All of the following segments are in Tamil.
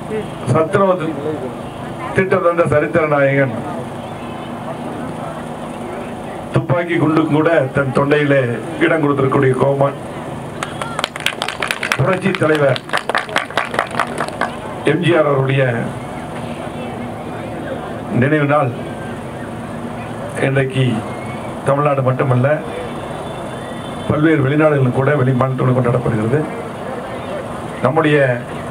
சத்துணவு திட்டம் தந்த சரித்திர நாயகன் துப்பாக்கி குண்டுக்கும் கூட தன் தொண்டையிலே இடம் கொடுத்திருக்கக்கூடிய கோமான் புரட்சி தலைவர் எம்ஜிஆர் அவருடைய நினைவு நாள் இன்றைக்கு தமிழ்நாடு மட்டுமல்ல பல்வேறு வெளிநாடுகளிலும் கூட வெளிமாநிலத்தோடு கொண்டாடப்படுகிறது நம்முடைய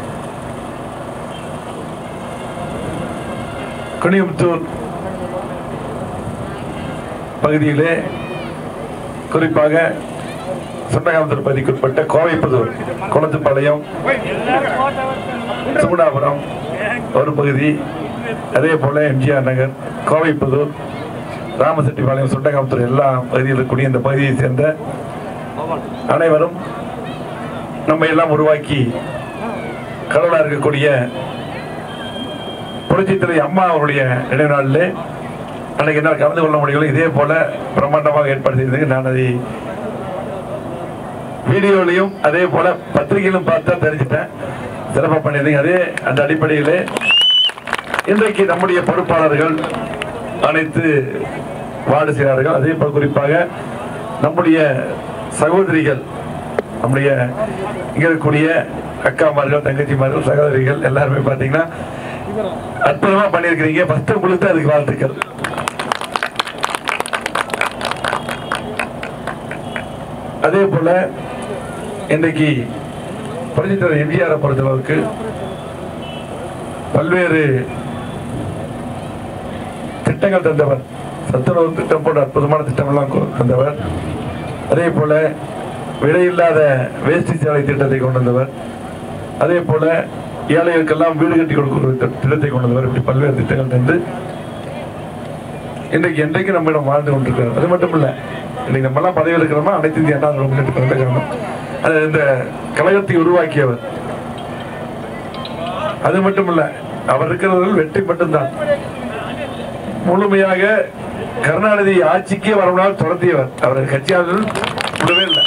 கனியமுத்தூர் பகுதியிலே குறிப்பாக சொன்னகாமத்தூர் பகுதிக்குட்பட்ட கோவைப்புதூர் குளத்துப்பாளையம் சுகுணாபுரம் ஒரு பகுதி அதே போல எம்ஜிஆர் நகர் கோவைப்புதூர் ராமசெட்டிப்பாளையம் சுண்டகாமத்தூர் எல்லா பகுதியில் இருக்கக்கூடிய இந்த பகுதியை சேர்ந்த அனைவரும் நம்ம எல்லாம் உருவாக்கி கடவுளாக இருக்கக்கூடிய புரட்சித்துறை அம்மா அவருடைய நினைவு நாளிலே அன்னைக்கு என்னால் கலந்து கொள்ள முடியவில்லை இதே போல பிரம்மாண்டமாக ஏற்பாடு செய்தது நான் அதை வீடியோலையும் அதே போல பத்திரிகையிலும் பார்த்தா தெரிஞ்சிட்டேன் சிறப்பாக பண்ணியிருந்தீங்க அதே அந்த அடிப்படையிலே இன்றைக்கு நம்முடைய பொறுப்பாளர்கள் அனைத்து வார்டு செயலாளர்கள் அதே போல் குறிப்பாக நம்முடைய சகோதரிகள் நம்முடைய இங்க இருக்கக்கூடிய அக்காமார்கள் தங்கச்சிமார்கள் சகோதரிகள் எல்லாருமே பார்த்தீங்கன்னா அற்புதமா பண்ணியிருக்கிறீங்க ஃபர்ஸ்ட் உங்களுக்கு தான் அதுக்கு வாழ்த்துக்கள் அதே போல இன்றைக்கு புரட்சித்தலைவர் எம்ஜிஆரை பொறுத்தளவுக்கு பல்வேறு திட்டங்கள் தந்தவர் சத்துணவு திட்டம் போன்ற அற்புதமான திட்டமெல்லாம் கொ- தந்தவர் அதே போல விலையில்லாத வேஷ்டி சேலை திட்டத்தை கொண்டு வந்தவர் அதே போல ஏழைகளுக்கெல்லாம் வீடு கட்டி கொடுக்கிற திட்ட- திட்டத்தை கொண்டு வந்தவர் இப்படி பல்வேறு திட்டங்கள் தந்து இன்றைக்கு என்றைக்கு நம்மிடம் வாழ்ந்து கொண்டிருக்கிறார் அது மட்டும் இல்ல இன்னைக்கு நம்ம எல்லாம் பதவியில் இருக்கிறோமா அனைத்து இந்திய அண்ணா திராவிட முன்னேற்ற கழக காரணம் அது இந்த கழகத்தை உருவாக்கியவர் அது மட்டும் இல்ல அவர் இருக்கிறவர்கள் வெற்றி மட்டும்தான் முழுமையாக கருணாநிதி ஆட்சிக்கே வரமுனால் துரத்தியவர் அவர் கட்சியாளர்கள் விடவே இல்லை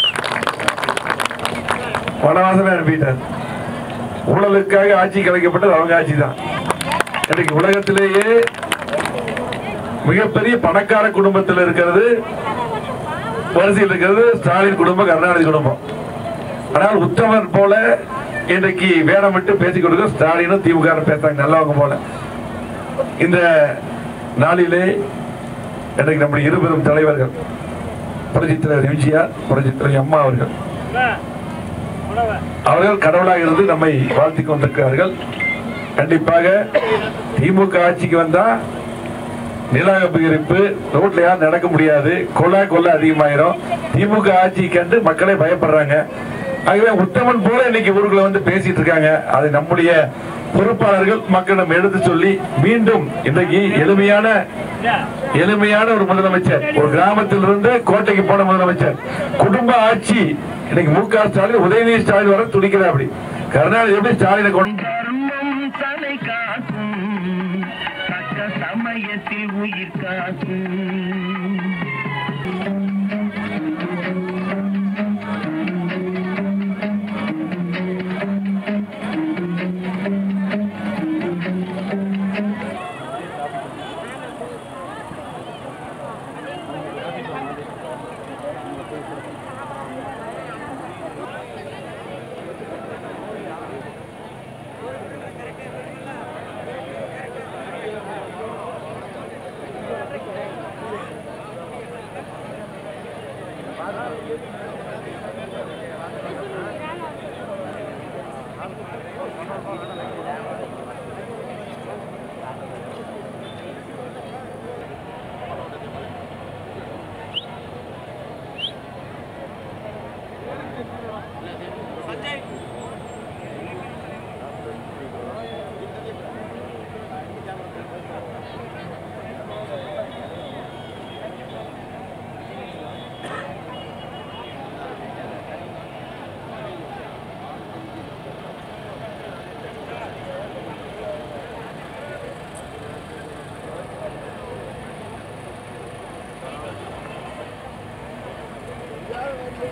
வனவாசமே அனுப்பிட்டார் ஊழலுக்காக ஆட்சி கலைக்கப்பட்டது அவங்க ஆட்சி தான் இன்னைக்கு உலகத்திலேயே மிகப்பெரிய பணக்கார குடும்பத்தில் இருக்கிறது வரிசையில் இருக்கிறது ஸ்டாலின் குடும்பம் கருணாநிதி குடும்பம் ஆனால் உத்தமர் போல இன்றைக்கு வேடம் விட்டு பேசிக் கொடுக்க ஸ்டாலினும் திமுக பேசுறாங்க நல்லவங்க போல இந்த நாளிலே இன்றைக்கு நம்முடைய இருபெரும் தலைவர்கள் புரட்சித் தலைவர் எம்ஜிஆர் புரட்சித் தலைவர் அம்மா அவர்கள் அவர்கள் கடவுளாக இருந்து நம்மை வாழ்த்திக் கொண்டிருக்கிறார்கள் கண்டிப்பாக திமுக ஆட்சிக்கு வந்தா நில அபகரிப்பு ரோட்ல யாரும் நடக்க முடியாது கொலை கொள்ளை அதிகமாயிரும் திமுக ஆட்சி கண்டு மக்களே பயப்படுறாங்க ஆகவே உத்தமன் போல இன்னைக்கு ஊருக்குள்ள வந்து பேசிட்டு இருக்காங்க அதை நம்முடைய பொறுப்பாளர்கள் மக்களிடம் எடுத்து சொல்லி மீண்டும் இன்றைக்கு எளிமையான எளிமையான ஒரு முதலமைச்சர் ஒரு கிராமத்தில் இருந்து கோட்டைக்கு போன முதலமைச்சர் குடும்ப ஆட்சி இன்னைக்கு மு க ஸ்டாலின் உதயநிதி ஸ்டாலின் வர துடிக்கிறார் அப்படி கருணாநிதி எப்படி ஸ்டாலினை கொண்டு தர்மம் தலை காக்கும் தக்க சமயத்தில் உயிர் காக்கும்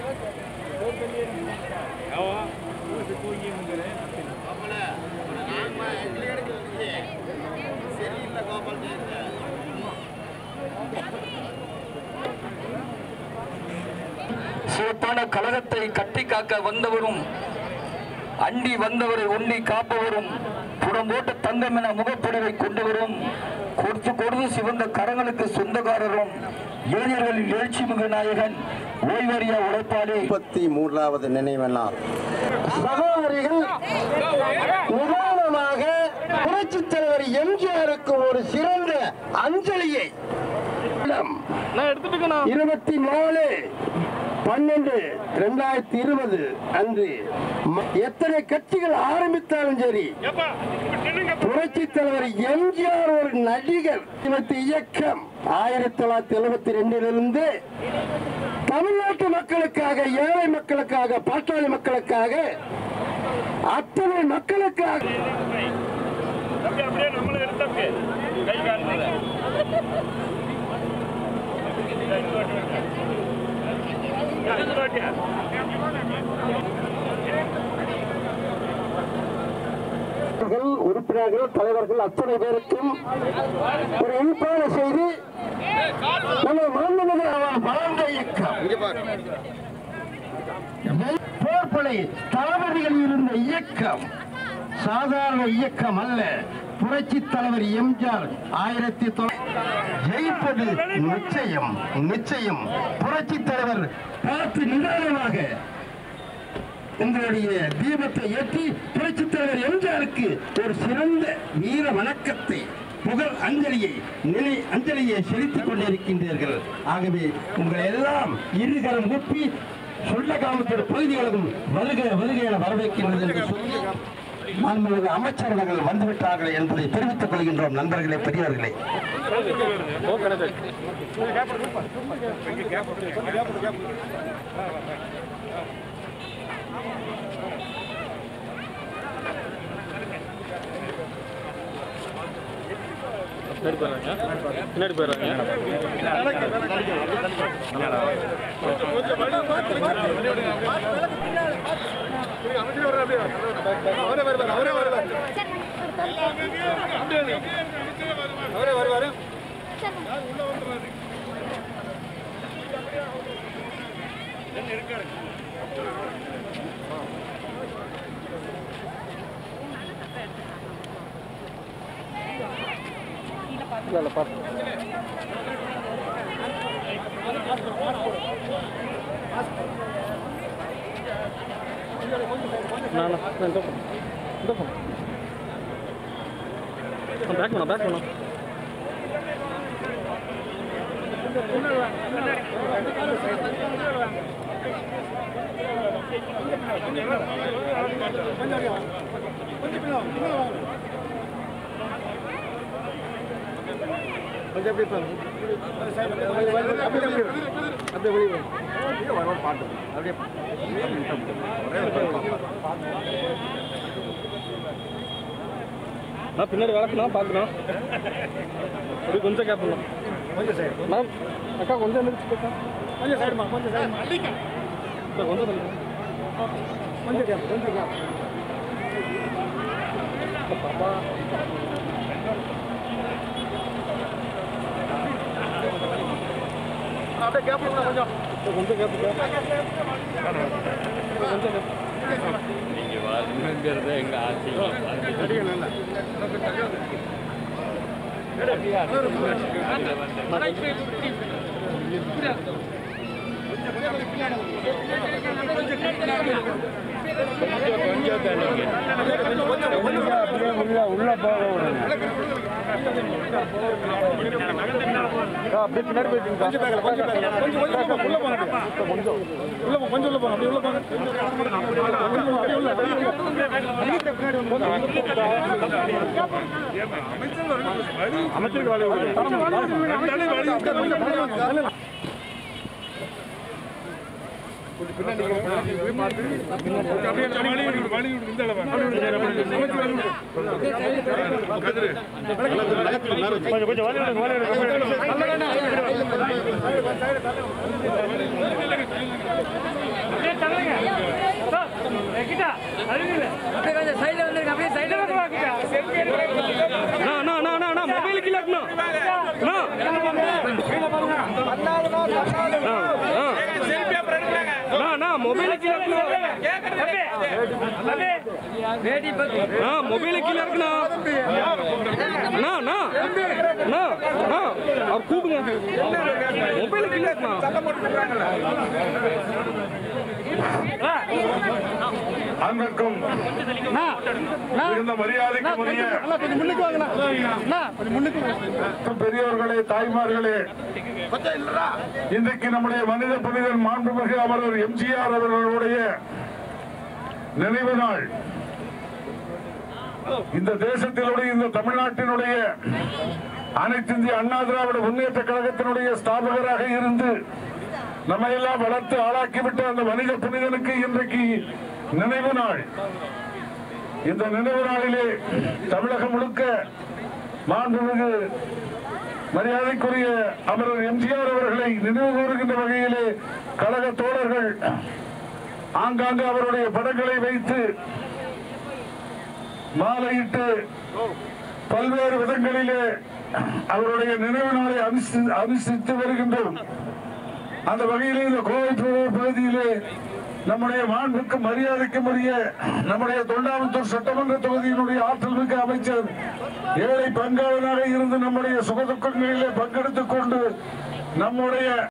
Jawa, itu kuing gitu ya. சிறப்பான கழகத்தை கட்டி காக்க வந்தவரும் அண்டி வந்தவரை உண்ணி காப்பவரும் புறம்போட்ட தங்கம் என முகப்பொடிவை கொண்டவரும் கொடுத்து கொடுத்து சிவந்த கரங்களுக்கு சொந்தக்காரரும் இளைஞர்களின் எழுச்சி மிகு நாயகன் ஓய்வறியா உழைப்பாளி முப்பத்தி மூன்றாவது நினைவு நாள் சகோதரிகள் நிதானமாக புரட்சித் தலைவர் எம்ஜிஆருக்கு ஒரு சிறந்த அஞ்சலியை இருபத்தி நாலு பன்னெண்டு ரெண்டாயிரத்தி இருபது அன்று ம- எத்தனை கட்சிகள் ஆரம்பித்தாலும் சரி புரட்சி தலைவர் எம்ஜிஆர் ஒரு நடிகர் இருபத்தி இயக்கம் ஆயிரத்தி தொள்ளாயிரத்தி எழுபத்தி ரெண்டிலிருந்து தமிழ்நாட்டு மக்களுக்காக ஏழை மக்களுக்காக பாட்டாளி மக்களுக்காக அத்தனை மக்களுக்காக அவர்கள், உறுப்பினர்கள் தலைவர்கள் அத்தனை பேருக்கும் ஒரு இனிப்பான செய்தி நம்ம மாண்புமிகு வளர்ந்த இயக்கம் போர்ப்படை தளபதிகள் இருந்த இயக்கம் சாதாரண இயக்கம் அல்ல புரட்சி தலைவர் எம்ஜிஆர் ஆயிரத்தி ஜெயிப்பது நிச்சயம் நிச்சயம் புரட்சி தலைவர் பார்த்து நிதானமாக உங்களுடைய தீபத்தை ஏற்றி புரட்சி தலைவர் எம்ஜிஆருக்கு ஒரு சிறந்த வீர வணக்கத்தை புகழ் அஞ்சலியை நிலை அஞ்சலியை செலுத்திக் கொண்டிருக்கின்றீர்கள் ஆகவே உங்களை எல்லாம் இருகரம் கூப்பி சொல்ல காமத்தோட பகுதிகளும் வருக வருக என வரவேற்கின்றது என்று சொல்லி மாண்புமிகு அமைச்சர்கள் வந்துவிட்டார்கள் என்பதை தெரிவித்துக் கொள்கின்றோம் நண்பர்களே பெரியவர்களே பின்னாடி போயிடுறாங்க நான் இந்த இந்த ஃபோன் பேக் பண்ணா பேக் பண்ணா கொஞ்சம் எப்படி அப்படியே வெளியே பாட்டு அப்படியே நான் பின்னாடி வளர்க்கணும் பார்க்கணும் அப்படி கொஞ்சம் கேப் பண்ணலாம் கொஞ்சம் சைடு மேம் அக்கா கொஞ்சம் நிறுத்தி அக்கா கொஞ்சம் சைடுமா கொஞ்சம் சைடுமா கொஞ்சம் தள்ளி. கொஞ்சம் கேப் கொஞ்சம் கேப் பாப்பா அப்படியே கேப் பண்ணலாம் கொஞ்சம் கொஞ்சம் கேப் கொஞ்சம் கேப் அப்படியே பின்னாடி போயிட்டு கொஞ்சம் பேக்கல கொஞ்சம் பேக்கல கொஞ்சம் கொஞ்சம் உள்ள போங்க கொஞ்சம் உள்ள போங்க கொஞ்சம் உள்ள போங்க அப்படியே உள்ள போங்க அப்படியே உள்ள அமைச்சருக்கு வேலை கொஞ்சம் கொஞ்சம் வேலை வேலை மொபைல் கிலக்கணும் அண்ணா மொபைல கீழே இருக்குண்ணா அண்ணா அண்ணா அண்ணா அண்ணா அவர் கூப்பிடுங்க மொபைல கீழே இருக்குண்ணா அன்பிற்கும் மிகுந்த மரியாதைக்குரிய பெரியவர்களே தாய்மார்களே இன்றைக்கு நம்முடைய மனித புனிதன் மாண்புமிகு அமரர் எம்ஜிஆர் அவர்களுடைய நினைவு நாள் இந்த தேசத்தினுடைய இந்த தமிழ்நாட்டினுடைய அனைத்து இந்திய அண்ணா திராவிட முன்னேற்ற கழகத்தினுடைய ஸ்தாபகராக இருந்து நம்மை எல்லாம் வளர்த்து ஆளாக்கிவிட்ட அந்த மனித புனிதனுக்கு இன்றைக்கு நினைவு நாள் இந்த நினைவு நாளிலே தமிழகம் முழுக்க மாண்புமிகு மரியாதைக்குரிய அமரர் எம்ஜிஆர் அவர்களை நினைவு கூறுகின்ற வகையிலே கழக தோழர்கள் ஆங்காங்கு அவருடைய படங்களை வைத்து மாலையிட்டு பல்வேறு விதங்களிலே அவருடைய நினைவு நாளை அனுஷ்டி- அனுஷ்டித்து வருகின்றோம் அந்த வகையிலே இந்த கோவை புதூர் பகுதியிலே நம்முடைய மாண்புக்கு மரியாதைக்கும் உரிய நம்முடைய தொண்டாமுத்தூர் சட்டமன்ற தொகுதியினுடைய ஆற்றல் மிக்க அமைச்சர் ஏழை பங்காளனாக இருந்து நம்முடைய சுகதுக்கங்களிலே பங்கெடுத்துக் கொண்டு நம்முடைய